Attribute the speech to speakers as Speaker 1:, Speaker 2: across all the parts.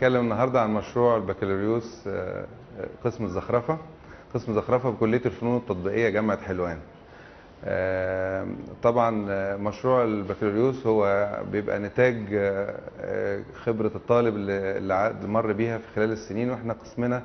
Speaker 1: هنتكلم النهارده عن مشروع البكالوريوس آه، قسم الزخرفه قسم الزخرفه بكليه الفنون التطبيقيه جامعه حلوان آه، طبعا آه، مشروع البكالوريوس هو بيبقى نتاج آه، آه، خبره الطالب اللي اللي عاد- مر بيها في خلال السنين واحنا قسمنا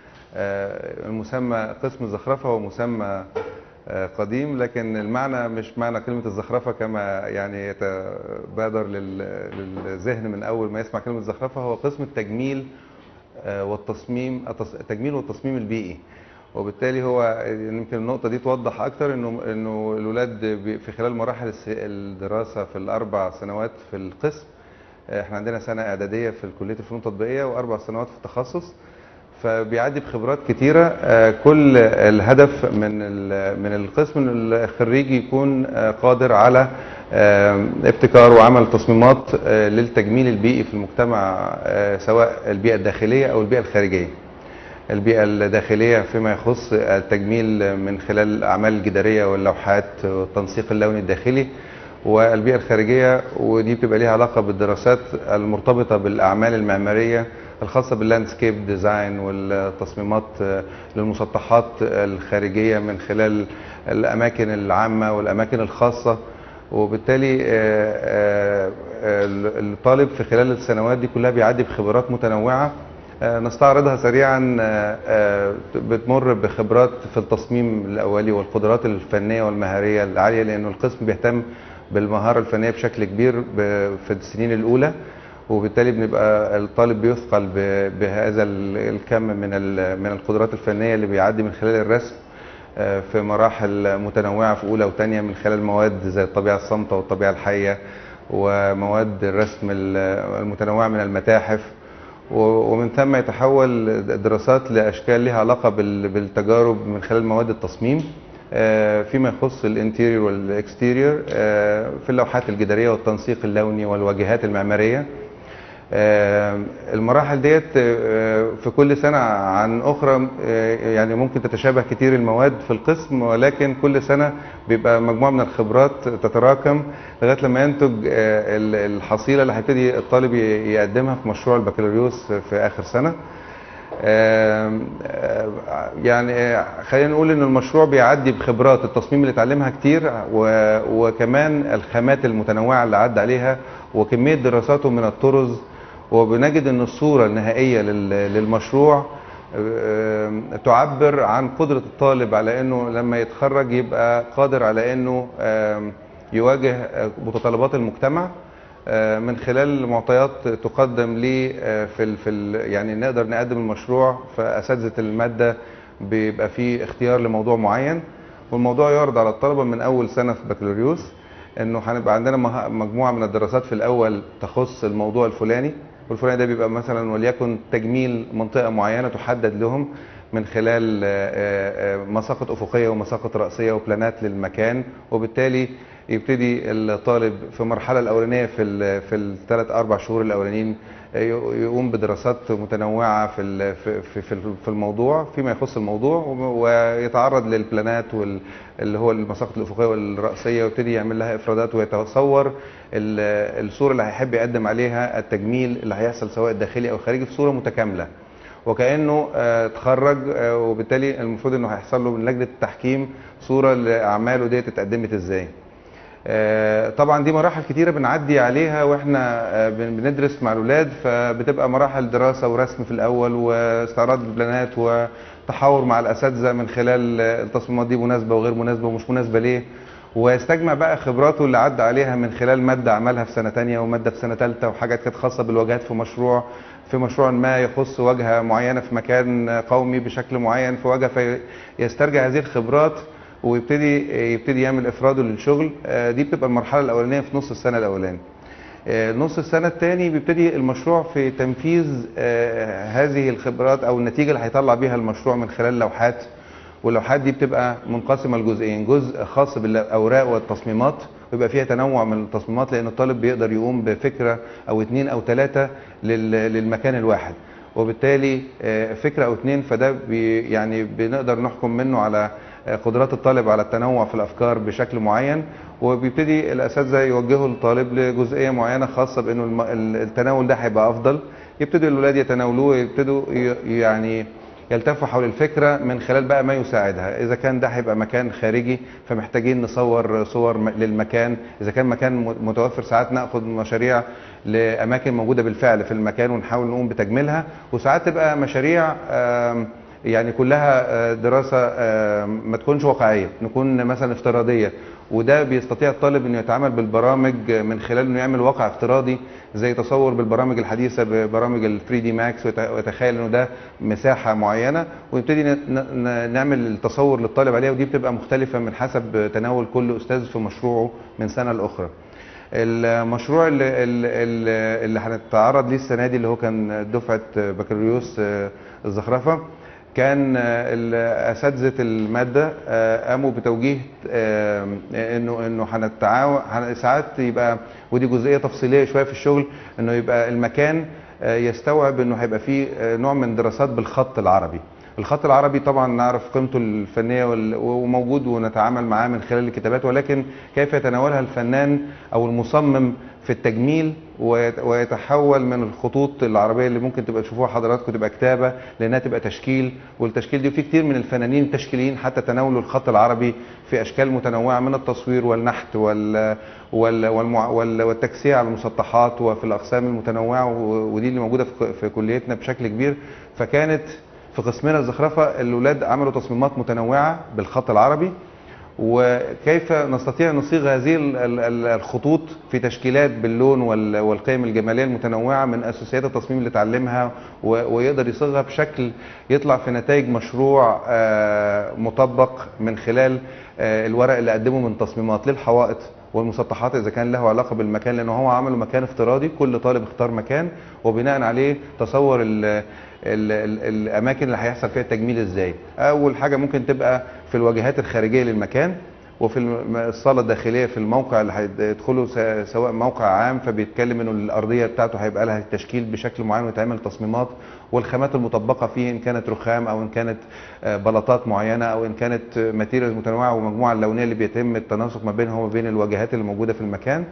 Speaker 1: آه، المسمى قسم الزخرفه هو مسمى آه، قديم لكن المعنى مش معنى كلمة الزخرفة كما يعني يتبادر لل- للذهن من أول ما يسمع كلمة زخرفة هو قسم التجميل آه، والتصميم التص- التجميل والتصميم البيئي وبالتالي هو يمكن النقطة دي توضح أكتر إنه إنه الولاد بي- في خلال مراحل الس- الدراسة في الأربع سنوات في القسم آه، إحنا عندنا سنة إعدادية في كلية الفنون التطبيقية وأربع سنوات في التخصص فبيعدي بخبرات كتيرة آه، كل الهدف من ال- من القسم ان الخريج يكون آه، قادر على آه، ابتكار وعمل تصميمات آه، للتجميل البيئي في المجتمع آه، سواء البيئة الداخلية أو البيئة الخارجية البيئة الداخلية فيما يخص التجميل من خلال الأعمال الجدارية واللوحات والتنسيق اللوني الداخلي والبيئة الخارجية ودي بتبقى ليها علاقة بالدراسات المرتبطة بالأعمال المعمارية الخاصة باللاندسكيب ديزاين والتصميمات للمسطحات الخارجية من خلال الأماكن العامة والأماكن الخاصة وبالتالي آه، آه، آه، الطالب في خلال السنوات دي كلها بيعدي بخبرات متنوعة آه، نستعرضها سريعا آه، آه، بتمر بخبرات في التصميم الأولي والقدرات الفنية والمهارية العالية لأنه القسم بيهتم بالمهارة الفنية بشكل كبير ب- في السنين الأولى وبالتالي بنبقى الطالب بيثقل ب- بهذا ال- الكم من ال- من القدرات الفنية اللي بيعدي من خلال الرسم آه، في مراحل متنوعة في أولى وثانية من خلال مواد زي الطبيعة الصامتة والطبيعة الحية ومواد الرسم ال- المتنوعة من المتاحف و- ومن ثم يتحول الدراسات لاشكال لها علاقه بال- بالتجارب من خلال مواد التصميم آه، فيما يخص الانتيريور والاكستيريور آه، في اللوحات الجداريه والتنسيق اللوني والواجهات المعماريه آه، المراحل ديت آه، في كل سنة عن أخرى آه، يعني ممكن تتشابه كتير المواد في القسم ولكن كل سنة بيبقى مجموعة من الخبرات تتراكم لغاية لما ينتج آه، ال- الحصيلة اللي هيبتدي الطالب ي- يقدمها في مشروع البكالوريوس في آخر سنة آم، آه، يعني آه، خلينا نقول ان المشروع بيعدي بخبرات التصميم اللي اتعلمها كتير و- وكمان الخامات المتنوعه اللي عدى عليها وكميه دراساته من الطرز وبنجد ان الصوره النهائيه لل- للمشروع آم، تعبر عن قدره الطالب على انه لما يتخرج يبقى قادر على انه آم، يواجه آه، متطلبات المجتمع آه، من خلال معطيات تقدم لي آه، في ال في ال يعني نقدر نقدم المشروع فاساتذه الماده بيبقى فيه اختيار لموضوع معين والموضوع يعرض على الطلبه من اول سنه في بكالوريوس انه هنبقى عندنا مه- مجموعه من الدراسات في الاول تخص الموضوع الفلاني والفلاني ده بيبقى مثلا وليكن تجميل منطقه معينه تحدد لهم من خلال آه، آه، آه، مساقط افقيه ومساقط راسيه وبلانات للمكان وبالتالي يبتدي الطالب في المرحله الاولانيه في ال في الثلاث اربع شهور الاولانيين يقوم بدراسات متنوعه في ال- في في في في الموضوع فيما يخص الموضوع ويتعرض للبلانات وال اللي هو المساقط الافقيه والراسيه ويبتدي يعمل لها افرادات ويتصور ال- الصوره اللي هيحب يقدم عليها التجميل اللي هيحصل سواء داخلي او خارجي في صوره متكامله وكانه آه، اتخرج آه، وبالتالي المفروض انه هيحصل له من لجنه التحكيم صوره لاعماله ديت اتقدمت ازاي آه، طبعا دي مراحل كتيرة بنعدي عليها واحنا آه، بن- بندرس مع الولاد فبتبقى مراحل دراسة ورسم في الأول واستعراض البلانات وتحاور مع الأساتذة من خلال آه، التصميمات دي مناسبة وغير مناسبة ومش مناسبة ليه ويستجمع بقى خبراته اللي عدى عليها من خلال مادة عملها في سنة تانية ومادة في سنة تالتة وحاجات كانت خاصة بالواجهات في مشروع في مشروع ما يخص واجهة معينة في مكان قومي بشكل معين في واجهة فيسترجع هذه الخبرات ويبتدي يبتدي يعمل افراده للشغل آه، دي بتبقى المرحله الاولانيه في نص السنه الاولاني آه، نص السنه الثاني بيبتدي المشروع في تنفيذ آه، هذه الخبرات او النتيجه اللي هيطلع بيها المشروع من خلال لوحات واللوحات دي بتبقى منقسمه لجزئين جزء خاص بالاوراق والتصميمات ويبقى فيها تنوع من التصميمات لان الطالب بيقدر يقوم بفكره او اتنين او ثلاثه للمكان الواحد وبالتالي آه، فكره او اتنين فده بي يعني بنقدر نحكم منه على آه، قدرات الطالب على التنوع في الافكار بشكل معين وبيبتدي الاساتذه يوجهوا الطالب لجزئيه معينه خاصه بانه الم- ال- التناول ده هيبقى افضل يبتدوا الولاد يتناولوه يبتدوا ي- يعني يلتفوا حول الفكره من خلال بقى ما يساعدها اذا كان ده هيبقى مكان خارجي فمحتاجين نصور صور م- للمكان اذا كان مكان م- متوفر ساعات ناخد مشاريع لاماكن موجوده بالفعل في المكان ونحاول نقوم بتجميلها وساعات تبقى مشاريع آم، يعني كلها آه، دراسه آم، ما تكونش واقعيه نكون مثلا افتراضيه وده بيستطيع الطالب انه يتعامل بالبرامج من خلال انه يعمل واقع افتراضي زي تصور بالبرامج الحديثه ببرامج ال 3 دي ماكس ويتخيل انه ده مساحه معينه ويبتدي ن- ن- نعمل التصور للطالب عليها ودي بتبقى مختلفه من حسب تناول كل استاذ في مشروعه من سنه لاخرى. المشروع اللي, اللي, اللي هنتعرض ليه السنه دي اللي هو كان دفعه بكالوريوس آه، الزخرفه كان آه، ال- اساتذه الماده آه، قاموا بتوجيه آه، انه انه هنتعاون هن- ساعات يبقى ودي جزئيه تفصيليه شويه في الشغل انه يبقى المكان آه، يستوعب انه هيبقى فيه آه، نوع من دراسات بالخط العربي الخط العربي طبعا نعرف قيمته الفنيه وال- وموجود ونتعامل معاه من خلال الكتابات ولكن كيف يتناولها الفنان او المصمم في التجميل ويت- ويتحول من الخطوط العربيه اللي ممكن تبقى تشوفوها حضراتكم تبقى كتابه لانها تبقى تشكيل والتشكيل دي في كتير من الفنانين التشكيليين حتى تناولوا الخط العربي في اشكال متنوعه من التصوير والنحت وال وال والمع وال والتكسير على المسطحات وفي الاقسام المتنوعه و- ودي اللي موجوده في في كليتنا بشكل كبير فكانت في قسمنا الزخرفه الاولاد عملوا تصميمات متنوعه بالخط العربي وكيف نستطيع أن نصيغ هذه ال- ال- ال- الخطوط في تشكيلات باللون وال- والقيم الجماليه المتنوعه من اساسيات التصميم اللي اتعلمها و- ويقدر يصيغها بشكل يطلع في نتائج مشروع آه، مطبق من خلال آه، الورق اللي قدمه من تصميمات للحوائط والمسطحات اذا كان له علاقه بالمكان لان هو عمله مكان افتراضي كل طالب اختار مكان وبناء عليه تصور ال ال ال الاماكن اللي هيحصل فيها التجميل ازاي اول حاجه ممكن تبقى في الواجهات الخارجيه للمكان وفي الم- الصاله الداخليه في الموقع اللي هيدخله س- سواء موقع عام فبيتكلم انه الارضيه بتاعته هيبقى لها تشكيل بشكل معين ويتعمل تصميمات والخامات المطبقه فيه ان كانت رخام او ان كانت آه، بلاطات معينه او ان كانت ماتيريالز متنوعه والمجموعه اللونيه اللي بيتم التناسق ما بينها وما بين الواجهات اللي موجوده في المكان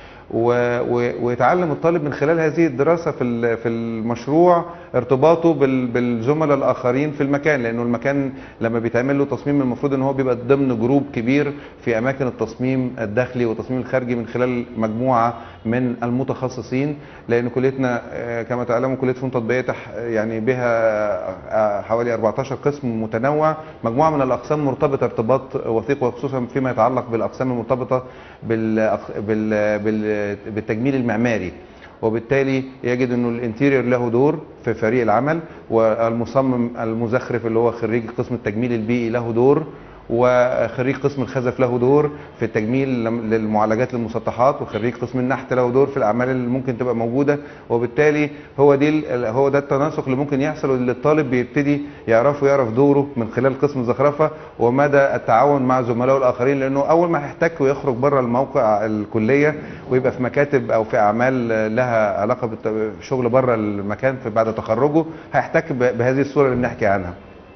Speaker 1: و- و- ويتعلم الطالب من خلال هذه الدراسه في ال- في المشروع ارتباطه بال- بالزملاء الاخرين في المكان لانه المكان لما بيتعمل له تصميم المفروض ان هو بيبقى ضمن جروب كبير في اماكن التصميم الداخلي والتصميم الخارجي من خلال مجموعه من المتخصصين لان كليتنا آه، كما تعلموا كليه فنون تطبيقيه تح- يعني بها آه، حوالي 14 قسم متنوع مجموعه من الاقسام مرتبطه ارتباط وثيق وخصوصا فيما يتعلق بالاقسام المرتبطه بالأق- بال- بال- بالتجميل المعماري وبالتالي يجد انه الانتيريور له دور في فريق العمل والمصمم المزخرف اللي هو خريج قسم التجميل البيئي له دور وخريج قسم الخزف له دور في التجميل لم- للمعالجات للمسطحات وخريج قسم النحت له دور في الاعمال اللي ممكن تبقى موجوده وبالتالي هو دي ال- هو ده التناسق اللي ممكن يحصل واللي الطالب بيبتدي يعرفه يعرف دوره من خلال قسم الزخرفه ومدى التعاون مع زملائه الاخرين لانه اول ما هيحتك ويخرج بره الموقع الكليه ويبقى في مكاتب او في اعمال لها علاقه بالشغل بره المكان في بعد تخرجه هيحتك ب- بهذه الصوره اللي بنحكي عنها.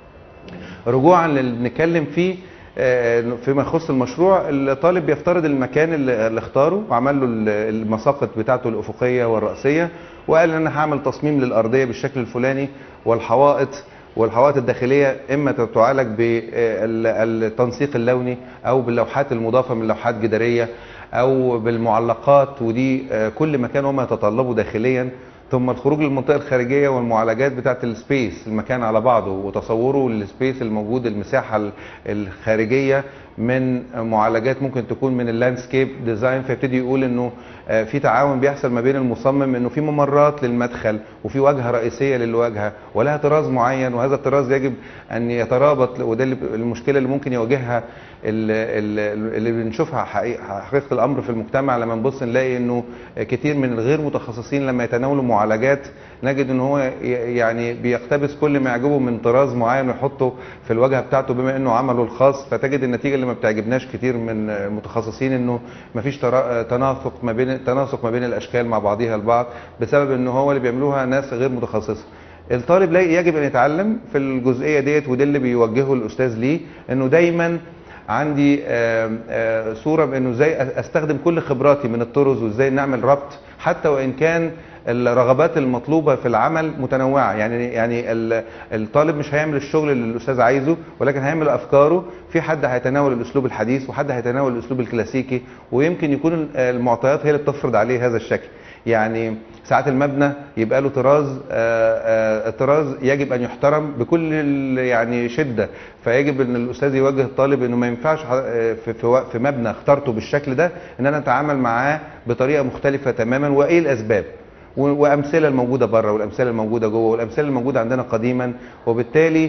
Speaker 1: رجوعا للي بنتكلم فيه آه، فيما يخص المشروع الطالب بيفترض المكان اللي اللي اختاره وعمل له ال- المساقط بتاعته الافقيه والراسيه وقال ان انا هعمل تصميم للارضيه بالشكل الفلاني والحوائط والحوائط الداخليه اما تعالج بالتنسيق اللوني او باللوحات المضافه من لوحات جداريه او بالمعلقات ودي آه، كل مكان وما يتطلبه داخليا ثم الخروج للمنطقه الخارجيه والمعالجات بتاعه السبيس المكان على بعضه وتصوره للسبيس الموجود المساحه ال- الخارجيه من معالجات ممكن تكون من اللاندسكيب ديزاين فيبتدي يقول انه آه، في تعاون بيحصل ما بين المصمم انه في ممرات للمدخل وفي واجهه رئيسيه للواجهه ولها طراز معين وهذا الطراز يجب ان يترابط وده اللي- المشكله اللي ممكن يواجهها ال- ال- اللي بنشوفها حقيقة, حقيقه الامر في المجتمع لما نبص نلاقي انه كتير من الغير متخصصين لما يتناولوا معالجات نجد ان هو ي- يعني بيقتبس كل ما يعجبه من طراز معين ويحطه في الواجهه بتاعته بما انه عمله الخاص فتجد النتيجه اللي ما بتعجبناش كتير من المتخصصين انه ما فيش تناسق ما بين تناسق ما بين الاشكال مع بعضها البعض بسبب ان هو اللي بيعملوها ناس غير متخصصه الطالب لا يجب ان يتعلم في الجزئيه ديت وده اللي بيوجهه الاستاذ ليه انه دايما عندي آم، آه، صوره بانه ازاي استخدم كل خبراتي من الطرز وازاي نعمل ربط حتى وان كان الرغبات المطلوبه في العمل متنوعه يعني يعني ال- الطالب مش هيعمل الشغل اللي الاستاذ عايزه ولكن هيعمل افكاره في حد هيتناول الاسلوب الحديث وحد هيتناول الاسلوب الكلاسيكي ويمكن يكون المعطيات هي اللي بتفرض عليه هذا الشكل يعني ساعات المبنى يبقى له طراز آه، آه، الطراز يجب ان يحترم بكل ال- يعني شده فيجب ان الاستاذ يوجه الطالب انه ما ينفعش ح- آه، في في وق- في مبنى اخترته بالشكل ده ان انا اتعامل معاه بطريقه مختلفه تماما وايه الاسباب و- وامثله الموجوده بره والامثله الموجوده جوه والامثله الموجوده عندنا قديما وبالتالي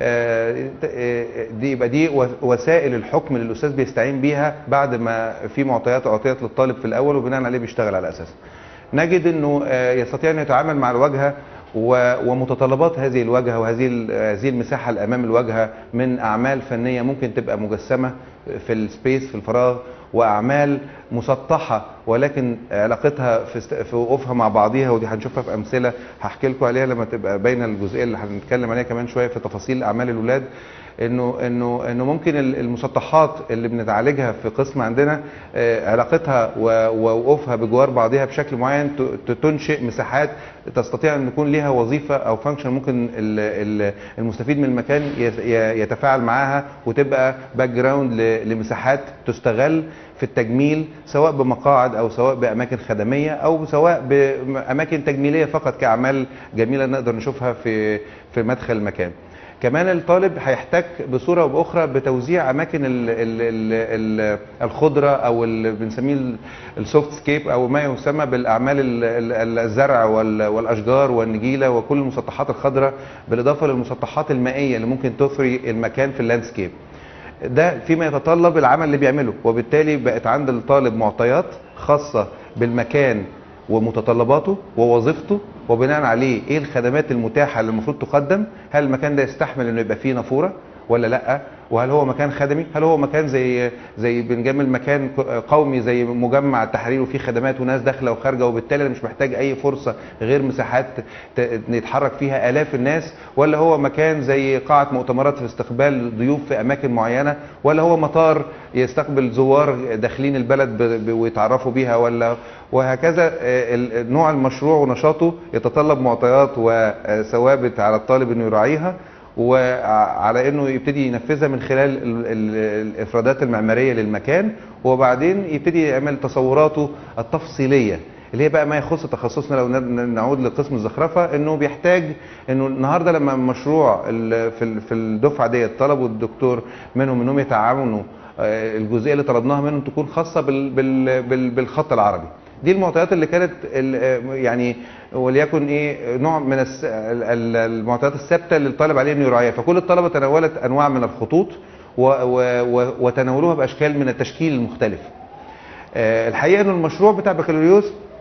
Speaker 1: آه، آه، دي يبقى دي و- وسائل الحكم اللي الاستاذ بيستعين بيها بعد ما في معطيات اعطيت للطالب في الاول وبناء عليه بيشتغل على اساسها. نجد انه آه، يستطيع ان يتعامل مع الواجهه و- ومتطلبات هذه الواجهه وهذه ال- هذه المساحه اللي امام الواجهه من اعمال فنيه ممكن تبقى مجسمه في السبيس في الفراغ واعمال مسطحه ولكن علاقتها في است- في وقوفها مع بعضيها ودي هنشوفها في امثله هحكي لكم عليها لما تبقى باينه الجزئيه اللي هنتكلم عليها كمان شويه في تفاصيل اعمال الاولاد انه انه انه ممكن ال- المسطحات اللي بنتعالجها في قسم عندنا آه، علاقتها و- ووقوفها بجوار بعضها بشكل معين ت- ت- تنشئ مساحات تستطيع ان يكون ليها وظيفه او فانكشن ممكن ال- ال- المستفيد من المكان يت- ي- يتفاعل معاها وتبقى باك جراوند لمساحات تستغل في التجميل سواء بمقاعد او سواء باماكن خدميه او سواء باماكن تجميليه فقط كاعمال جميله نقدر نشوفها في في مدخل المكان. كمان الطالب هيحتك بصوره او باخرى بتوزيع اماكن ال ال ال ال الخضره او اللي بنسميه السوفت سكيب او ما يسمى بالاعمال ال- ال- الزرع وال- والاشجار والنجيله وكل المسطحات الخضراء بالاضافه للمسطحات المائيه اللي ممكن تثري المكان في اللاندسكيب. ده فيما يتطلب العمل اللي بيعمله وبالتالي بقت عند الطالب معطيات خاصه بالمكان ومتطلباته ووظيفته وبناء عليه ايه الخدمات المتاحه اللي المفروض تقدم هل المكان ده يستحمل انه يبقى فيه نافوره ولا لا وهل هو مكان خدمي هل هو مكان زي زي بنجمل مكان قومي زي مجمع التحرير وفيه خدمات وناس داخله وخارجه وبالتالي انا مش محتاج اي فرصه غير مساحات ت- يتحرك فيها الاف الناس ولا هو مكان زي قاعه مؤتمرات في استقبال ضيوف في اماكن معينه ولا هو مطار يستقبل زوار داخلين البلد ب- ب- ويتعرفوا بيها ولا وهكذا آه، ال- نوع المشروع ونشاطه يتطلب معطيات وثوابت على الطالب انه يراعيها وعلى انه يبتدي ينفذها من خلال ال- ال- الافرادات المعماريه للمكان وبعدين يبتدي يعمل تصوراته التفصيليه اللي هي بقى ما يخص تخصصنا لو ن- نعود لقسم الزخرفه انه بيحتاج انه النهارده لما مشروع ال- في ال- في الدفعه ديت طلبوا الدكتور منهم انهم يتعاونوا آه، الجزئيه اللي طلبناها منهم تكون خاصه بال بال بال بالخط العربي دي المعطيات اللي كانت ال- آه، يعني وليكن ايه نوع من الس- ال- ال- المعطيات الثابته اللي الطالب عليه انه يراعيها فكل الطلبه تناولت انواع من الخطوط و- و- و- وتناولوها باشكال من التشكيل المختلف آه، الحقيقه ان المشروع بتاع بكالوريوس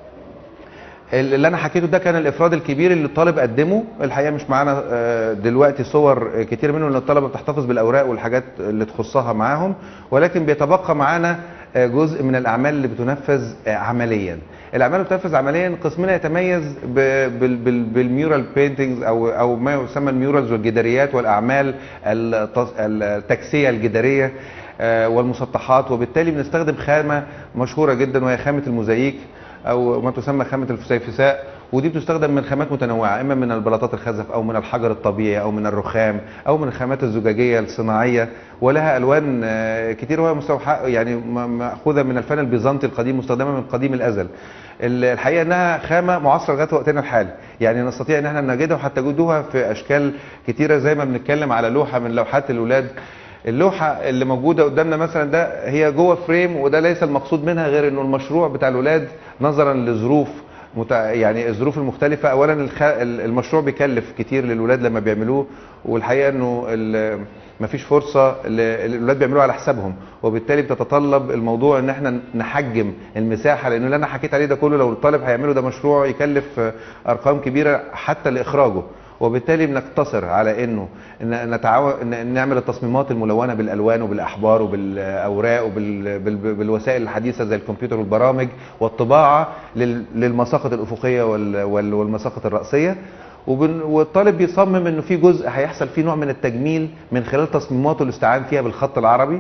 Speaker 1: اللي انا حكيته ده كان الافراد الكبير اللي الطالب قدمه الحقيقه مش معانا آه، دلوقتي صور كتير منه ان الطلبه بتحتفظ بالاوراق والحاجات اللي تخصها معاهم ولكن بيتبقى معانا آه، جزء من الاعمال اللي بتنفذ آه، عمليا الاعمال اللي بتنفذ عمليا قسمنا يتميز ب- بال- بال- بالميورال بينتنجز او او ما يسمى الميورالز والجداريات والاعمال التص- التكسيه الجداريه آه، والمسطحات وبالتالي بنستخدم خامه مشهوره جدا وهي خامه الموزاييك او ما تسمى خامه الفسيفساء ودي بتستخدم من خامات متنوعه اما من البلاطات الخزف او من الحجر الطبيعي او من الرخام او من الخامات الزجاجيه الصناعيه ولها الوان آه، كتير وهي مستوحاه يعني م- ماخوذه من الفن البيزنطي القديم مستخدمه من قديم الازل ال- الحقيقه انها خامه معاصره لغايه وقتنا الحالي يعني نستطيع ان احنا نجدها وحتى تجدوها في اشكال كتيره زي ما بنتكلم على لوحه من لوحات الاولاد اللوحه اللي موجوده قدامنا مثلا ده هي جوه فريم وده ليس المقصود منها غير انه المشروع بتاع الاولاد نظرا لظروف متع... يعني الظروف المختلفه اولا الخ... المشروع بيكلف كتير للولاد لما بيعملوه والحقيقه انه ال... مفيش فرصه ل... الاولاد بيعملوه على حسابهم وبالتالي بتتطلب الموضوع ان احنا نحجم المساحه لانه اللي انا حكيت عليه ده كله لو الطالب هيعمله ده مشروع يكلف ارقام كبيره حتى لاخراجه وبالتالي بنقتصر على انه ن- نتعاون ن- نعمل التصميمات الملونه بالالوان وبالاحبار وبالاوراق وبالوسائل الحديثه زي الكمبيوتر والبرامج والطباعه لل- للمساقط الافقيه وال- وال- والمساقط الراسيه وبن- والطالب بيصمم انه في جزء هيحصل فيه نوع من التجميل من خلال تصميماته اللي استعان فيها بالخط العربي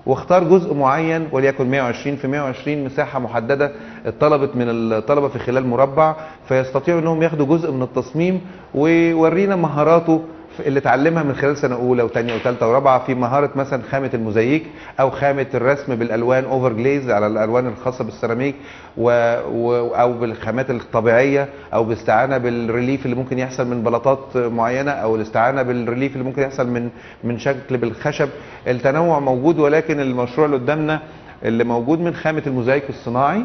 Speaker 1: واختار جزء معين وليكن 120 في 120 مساحه محدده اتطلبت من الطلبه في خلال مربع فيستطيعوا انهم ياخدوا جزء من التصميم ويورينا مهاراته اللي اتعلمها من خلال سنه اولى وثانيه وثالثه ورابعه في مهاره مثلا خامه الموزاييك او خامه الرسم بالالوان اوفر جليز على الالوان الخاصه بالسيراميك و... و... او بالخامات الطبيعيه او باستعانه بالريليف اللي ممكن يحصل من بلاطات معينه او الاستعانه بالريليف اللي ممكن يحصل من من شكل بالخشب التنوع موجود ولكن المشروع اللي قدامنا اللي موجود من خامه الموزايك الصناعي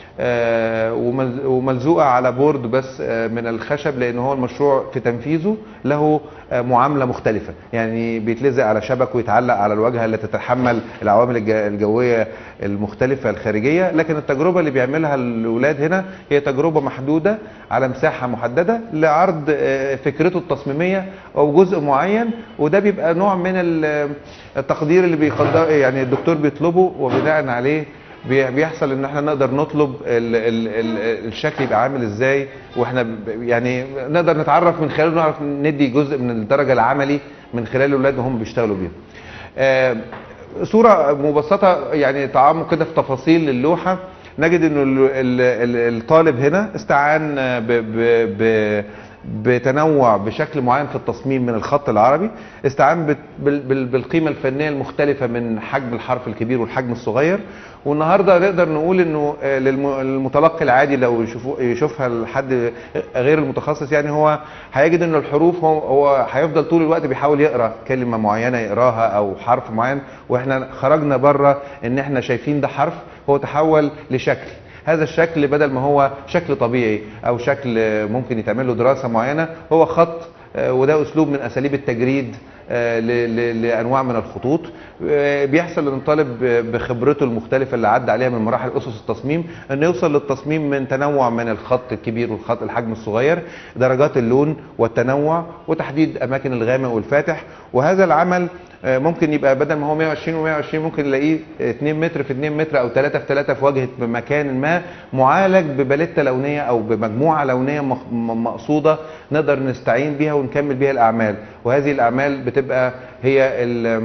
Speaker 1: آه، ومل- وملزوقه على بورد بس آه، من الخشب لان هو المشروع في تنفيذه له آه، معامله مختلفه يعني بيتلزق على شبك ويتعلق على الواجهه التي تتحمل العوامل الج- الجويه المختلفه الخارجيه لكن التجربه اللي بيعملها الاولاد هنا هي تجربه محدوده على مساحه محدده لعرض آه، فكرته التصميميه او جزء معين وده بيبقى نوع من ال- التقدير اللي بيقدر يعني الدكتور بيطلبه وبناء عليه بي- بيحصل ان احنا نقدر نطلب ال ال ال الشكل يبقى عامل ازاي واحنا ب- يعني نقدر نتعرف من خلاله نعرف ندي جزء من الدرجه العملي من خلال الاولاد وهم بيشتغلوا بيهم. آه، صوره مبسطه يعني تعمق كده في تفاصيل اللوحه نجد انه ال- ال- ال- الطالب هنا استعان ب ب ب بتنوع بشكل معين في التصميم من الخط العربي استعان بت- بال- بال- بالقيمه الفنيه المختلفه من حجم الحرف الكبير والحجم الصغير والنهارده نقدر نقول انه آه، للم- للمتلقي العادي لو يشوفوا يشوفها لحد غير المتخصص يعني هو هيجد ان الحروف هو هو هيفضل طول الوقت بيحاول يقرا كلمه معينه يقراها او حرف معين واحنا خرجنا بره ان احنا شايفين ده حرف هو تحول لشكل هذا الشكل بدل ما هو شكل طبيعي او شكل آه، ممكن يتعمل له دراسه معينه هو خط آه، وده اسلوب من اساليب التجريد آه، ل- ل- لانواع من الخطوط آه، بيحصل ان الطالب ب- بخبرته المختلفه اللي عدى عليها من مراحل اسس التصميم انه يوصل للتصميم من تنوع من الخط الكبير والخط الحجم الصغير درجات اللون والتنوع وتحديد اماكن الغامق والفاتح وهذا العمل آه، ممكن يبقى بدل ما هو 120 و120 ممكن نلاقيه 2 متر في 2 متر او 3 في 3 في واجهه مكان ما معالج بباليته لونيه او بمجموعه لونيه مخ- م- مقصوده نقدر نستعين بيها ونكمل بيها الاعمال وهذه الاعمال بتبقى هي ال-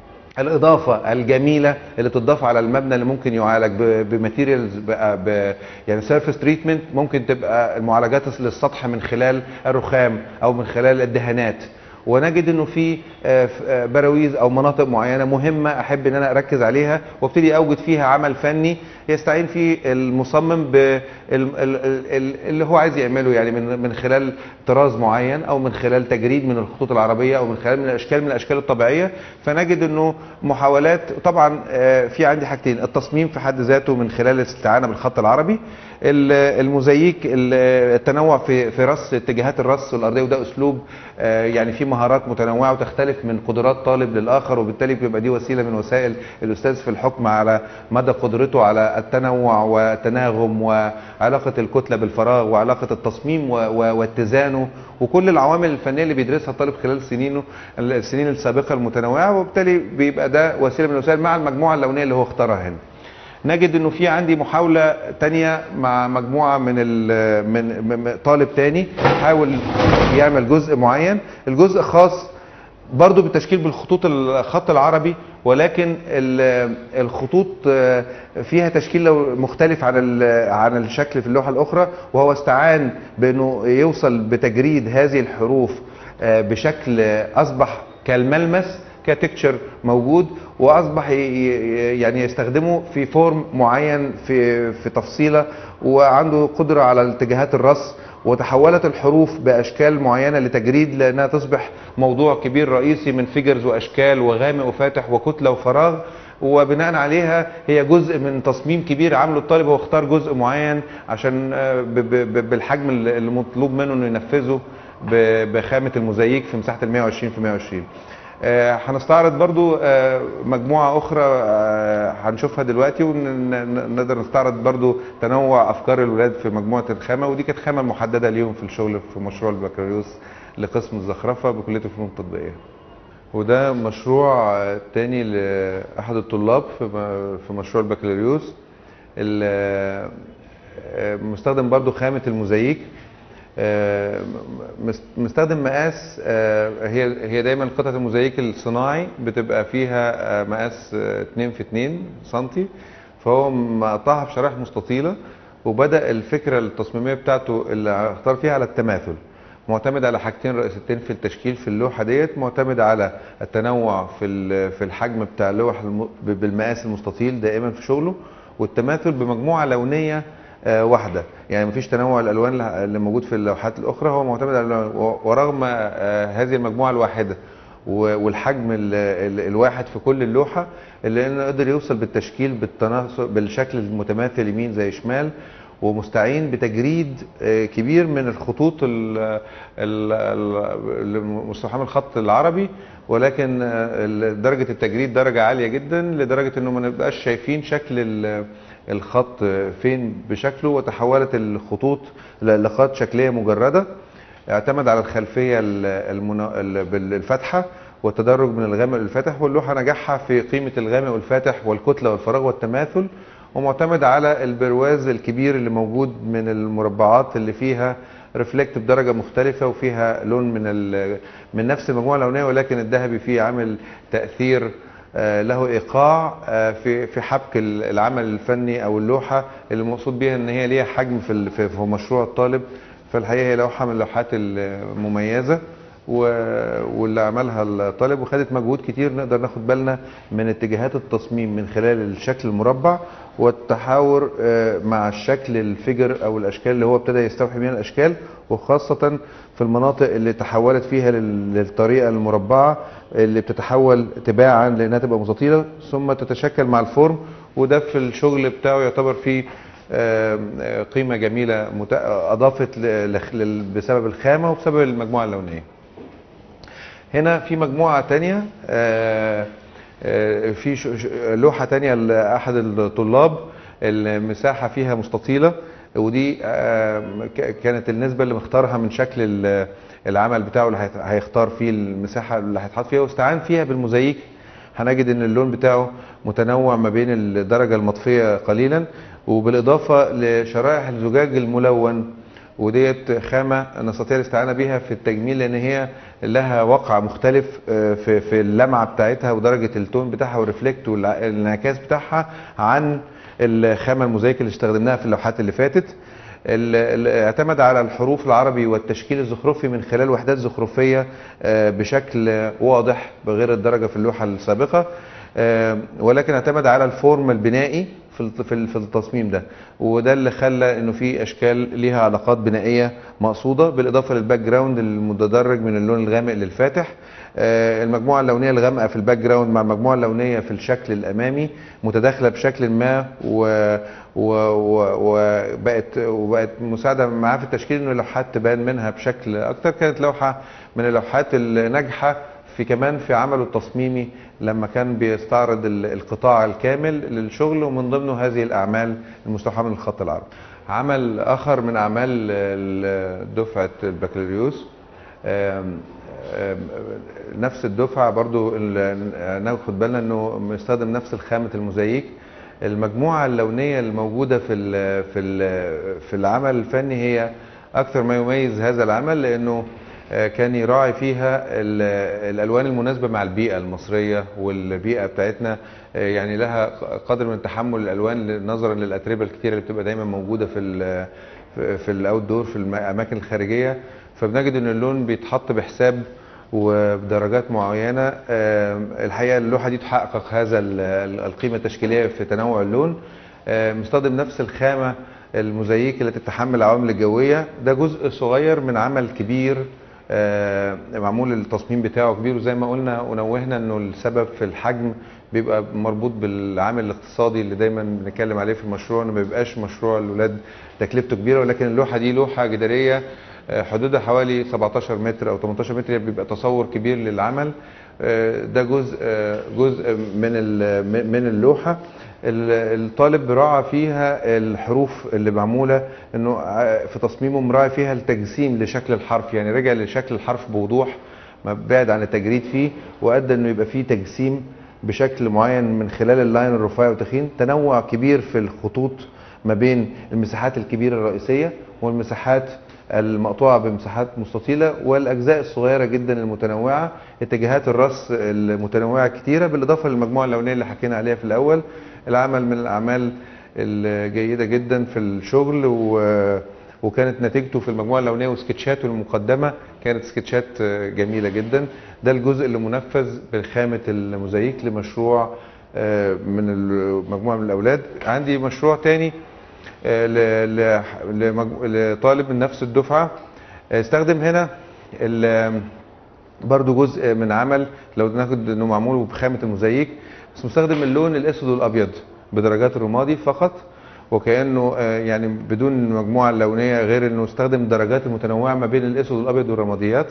Speaker 1: الاضافه الجميله اللي تضاف على المبنى اللي ممكن يعالج بماتيريالز بقى ب يعني سيرفيس تريتمنت ممكن تبقى المعالجات للسطح من خلال الرخام او من خلال الدهانات ونجد انه في آه، ف- آه، براويز او مناطق معينه مهمه احب ان انا اركز عليها وابتدي اوجد فيها عمل فني يستعين فيه المصمم بال- ال- ال- ال- اللي هو عايز يعمله يعني من من خلال طراز معين او من خلال تجريد من الخطوط العربيه او من خلال من الاشكال من الاشكال الطبيعيه فنجد انه محاولات طبعا آه، في عندي حاجتين التصميم في حد ذاته من خلال الاستعانه بالخط العربي ال- الموزاييك ال- التنوع في في رص اتجاهات الرص الارضيه وده اسلوب آه، يعني فيه مهارات متنوعه وتختلف من قدرات طالب للاخر وبالتالي بيبقى دي وسيله من وسائل الاستاذ في الحكم على مدى قدرته على التنوع والتناغم وعلاقه الكتله بالفراغ وعلاقه التصميم و- و- واتزانه وكل العوامل الفنيه اللي بيدرسها الطالب خلال سنينه السنين السابقه المتنوعه وبالتالي بيبقى ده وسيله من الوسائل مع المجموعه اللونيه اللي هو اختارها هنا. نجد انه في عندي محاوله تانية مع مجموعه من ال من من- من طالب تاني حاول يعمل جزء معين الجزء خاص برضو بالتشكيل بالخطوط الخط العربي ولكن ال- الخطوط آه، فيها تشكيل لو- مختلف عن ال- عن الشكل في اللوحه الاخرى وهو استعان بانه يوصل بتجريد هذه الحروف آه، بشكل آه، اصبح كالملمس كتكتشر موجود واصبح ي- ي- يعني يستخدمه في فورم معين في في تفصيله وعنده قدره على اتجاهات الرص وتحولت الحروف باشكال معينه لتجريد لانها تصبح موضوع كبير رئيسي من فيجرز واشكال وغامق وفاتح وكتله وفراغ وبناء عليها هي جزء من تصميم كبير عامله الطالب هو اختار جزء معين عشان آه، ب- ب- ب- بالحجم اللي اللي مطلوب منه انه ينفذه ب- بخامه الموزاييك في مساحه ال 120 في 120 آه، هنستعرض برضو آه، مجموعة أخرى آه، هنشوفها دلوقتي ونقدر نستعرض برضو تنوع أفكار الولاد في مجموعة الخامة ودي كانت خامة محددة ليهم في الشغل في مشروع البكالوريوس لقسم الزخرفة بكلية الفنون التطبيقية وده مشروع آه، تاني لأحد الطلاب في م- في مشروع البكالوريوس ال- آه، مستخدم برضو خامة الموزاييك آه، مس- مستخدم مقاس آه، هي هي دايما قطعه الموزاييك الصناعي بتبقى فيها آه، مقاس آه، 2 في 2 سنتي فهو مقطعها في شرائح مستطيله وبدا الفكره التصميميه بتاعته اللي اختار فيها على التماثل معتمد على حاجتين رئيسيتين في التشكيل في اللوحه ديت معتمد على التنوع في ال- في الحجم بتاع اللوح الم- بالمقاس المستطيل دائما في شغله والتماثل بمجموعه لونيه آه، واحده يعني مفيش تنوع الالوان اللي موجود في اللوحات الاخرى هو معتمد على الألوان. و- ورغم آه، هذه المجموعه الواحده و- والحجم ال- ال- الواحد في كل اللوحه الا انه قدر يوصل بالتشكيل بالتناسق بالشكل المتماثل يمين زي شمال ومستعين بتجريد آه، كبير من الخطوط ال- ال- ال- المستحام الخط العربي ولكن آه، ال- درجة التجريد درجة عالية جدا لدرجة انه ما نبقاش شايفين شكل ال- الخط فين بشكله وتحولت الخطوط ل- لخط شكلية مجردة اعتمد على الخلفية ال- المنا- ال- بالفتحة والتدرج من الغامق للفاتح واللوحة نجاحها في قيمة الغامق والفاتح والكتلة والفراغ والتماثل ومعتمد على البرواز الكبير اللي موجود من المربعات اللي فيها ريفلكت بدرجه مختلفه وفيها لون من ال- من نفس المجموعه اللونيه ولكن الذهبي فيه عامل تاثير آه، له ايقاع آه، في في حبك ال- العمل الفني او اللوحه اللي المقصود بيها ان هي ليها حجم في ال- في في مشروع الطالب فالحقيقه هي لوحه من اللوحات المميزه و- واللي عملها الطالب وخدت مجهود كتير نقدر ناخد بالنا من اتجاهات التصميم من خلال الشكل المربع والتحاور آه، مع الشكل الفجر او الاشكال اللي هو ابتدى يستوحي منها الاشكال وخاصه في المناطق اللي تحولت فيها لل- للطريقه المربعه اللي بتتحول تباعا لانها تبقى مستطيله ثم تتشكل مع الفورم وده في الشغل بتاعه يعتبر فيه آه، آه، قيمه جميله مت- اضافت ل- لخ- لل- بسبب الخامه وبسبب المجموعه اللونيه. هنا في مجموعة تانية آه، آه، في ش- ش- لوحة تانية لأحد الطلاب المساحة فيها مستطيلة ودي آه، ك- كانت النسبة اللي مختارها من شكل ال- العمل بتاعه اللي هيت- هيختار فيه المساحة اللي هيتحط فيها واستعان فيها بالموزاييك هنجد ان اللون بتاعه متنوع ما بين الدرجة المطفية قليلا وبالإضافة لشرائح الزجاج الملون وديت خامه نستطيع الاستعانه بيها في التجميل لان هي لها وقع مختلف آه، في في اللمعه بتاعتها ودرجه التون بتاعها والريفلكت والانعكاس بتاعها عن الخامه الموزايك اللي استخدمناها في اللوحات اللي فاتت ال- ال- اعتمد على الحروف العربي والتشكيل الزخرفي من خلال وحدات زخرفيه آه، بشكل واضح بغير الدرجه في اللوحه السابقه آه، ولكن اعتمد على الفورم البنائي في الت- في ال- في التصميم ده وده اللي خلى انه في اشكال ليها علاقات بنائيه مقصوده بالاضافه للباك جراوند المتدرج من اللون الغامق للفاتح آه، المجموعه اللونيه الغامقه في الباك جراوند مع المجموعه اللونيه في الشكل الامامي متداخله بشكل ما و و- و- وبقت وبقت مساعده معاه في التشكيل انه اللوحات تبان منها بشكل اكتر كانت لوحه من اللوحات الناجحه في كمان في عمله التصميمي لما كان بيستعرض ال- القطاع الكامل للشغل ومن ضمنه هذه الاعمال المستوحاه من الخط العربي. عمل اخر من اعمال ال- دفعه البكالوريوس آم، آم، نفس الدفعه برضو ال- ناخد بالنا انه مستخدم نفس الخامه الموزاييك المجموعه اللونيه الموجوده في ال في ال في العمل الفني هي اكثر ما يميز هذا العمل لانه آه، كان يراعي فيها ال- الالوان المناسبه مع البيئه المصريه والبيئه بتاعتنا آه، يعني لها قدر من تحمل الالوان نظرا للاتربه الكتيره اللي بتبقى دايما موجوده في ال في- في الاوت دور في الاماكن الخارجيه فبنجد ان اللون بيتحط بحساب وبدرجات معينه آه، الحقيقه اللوحه دي تحقق هذا ال- ال- القيمه التشكيليه في تنوع اللون آه، مستخدم نفس الخامه الموزاييك اللي تتحمل العوامل الجويه ده جزء صغير من عمل كبير آه، معمول التصميم بتاعه كبير وزي ما قلنا ونوهنا انه السبب في الحجم بيبقى مربوط بالعامل الاقتصادي اللي دايما بنتكلم عليه في المشروع انه ما بيبقاش مشروع الاولاد تكلفته كبيره ولكن اللوحه دي لوحه جداريه آه، حدودها حوالي 17 متر او 18 متر بيبقى تصور كبير للعمل آه، ده جزء آه، جزء من ال- من اللوحه ال- الطالب راعى فيها الحروف اللي معموله انه ع- في تصميمه مراعي فيها التجسيم لشكل الحرف يعني رجع لشكل الحرف بوضوح ما بعد عن التجريد فيه وادى انه يبقى فيه تجسيم بشكل معين من خلال اللاين الرفيع والتخين تنوع كبير في الخطوط ما بين المساحات الكبيره الرئيسيه والمساحات المقطوعة بمساحات مستطيلة والأجزاء الصغيرة جدا المتنوعة اتجاهات الرص المتنوعة كتيرة بالإضافة للمجموعة اللونية اللي حكينا عليها في الأول العمل من الأعمال الجيدة جدا في الشغل و وكانت نتيجته في المجموعه اللونيه وسكتشاته المقدمه كانت سكتشات جميله جدا ده الجزء اللي منفذ بخامه الموزايك لمشروع آه، من المجموعه من الاولاد عندي مشروع تاني آه، ل- ل- لمج- لطالب من نفس الدفعه آه، استخدم هنا ال- برضو جزء من عمل لو ناخد انه معمول بخامه الموزايك بس مستخدم اللون الاسود والابيض بدرجات الرمادي فقط وكانه آه، يعني بدون المجموعه اللونيه غير انه استخدم الدرجات المتنوعه ما بين الاسود والابيض والرماديات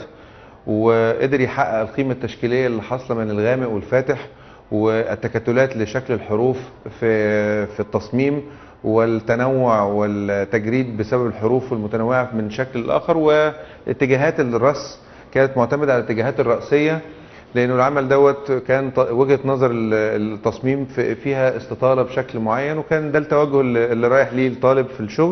Speaker 1: وقدر يحقق القيمه التشكيليه اللي حاصله من الغامق والفاتح والتكتلات لشكل الحروف في في التصميم والتنوع والتجريد بسبب الحروف المتنوعه من شكل لاخر واتجاهات الرص كانت معتمده على الاتجاهات الرأسيه لانه العمل دوت كان ط- وجهه نظر ال- التصميم في- فيها استطاله بشكل معين وكان ده التوجه اللي اللي رايح ليه الطالب في الشغل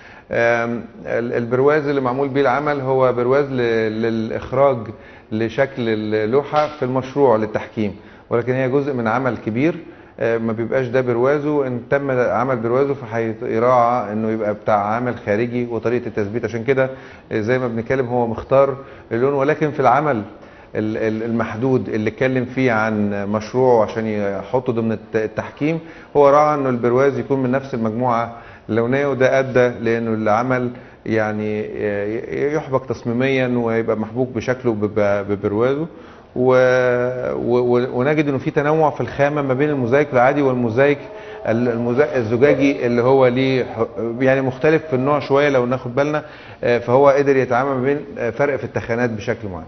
Speaker 1: آم، ال- البرواز اللي معمول بيه العمل هو برواز ل- للاخراج لشكل اللوحه في المشروع للتحكيم ولكن هي جزء من عمل كبير آه، ما بيبقاش ده بروازه ان تم عمل بروازه فهيراعى انه يبقى بتاع عمل خارجي وطريقه التثبيت عشان كده آه، زي ما بنتكلم هو مختار اللون ولكن في العمل ال- ال- المحدود اللي اتكلم فيه عن مشروع عشان يحطه ضمن الت- التحكيم هو راعى انه البرواز يكون من نفس المجموعه اللونيه وده ادى لانه العمل يعني ي- يحبك تصميميا ويبقى محبوك بشكله بب- ببروازه و... و... و- ونجد انه في تنوع في الخامه ما بين الموزايك العادي والموزايك ال- الموزا- الزجاجي اللي هو ليه ح- يعني مختلف في النوع شويه لو ناخد بالنا آه، فهو قدر يتعامل ما بين آه، فرق في التخانات بشكل معين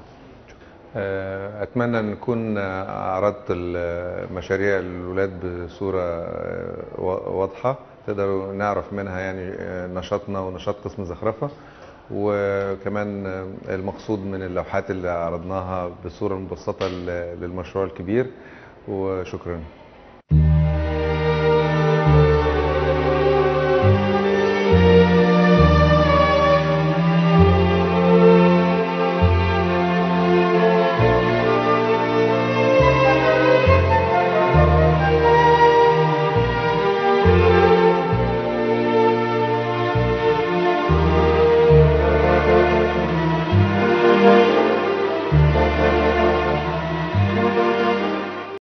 Speaker 1: آه، اتمنى ان نكون آه، عرضت المشاريع للولاد بصوره آه، وا- واضحه تقدروا نعرف منها يعني آه، نشاطنا ونشاط قسم الزخرفه وكمان آه، المقصود من اللوحات اللي عرضناها بصوره مبسطه ل- للمشروع الكبير وشكرا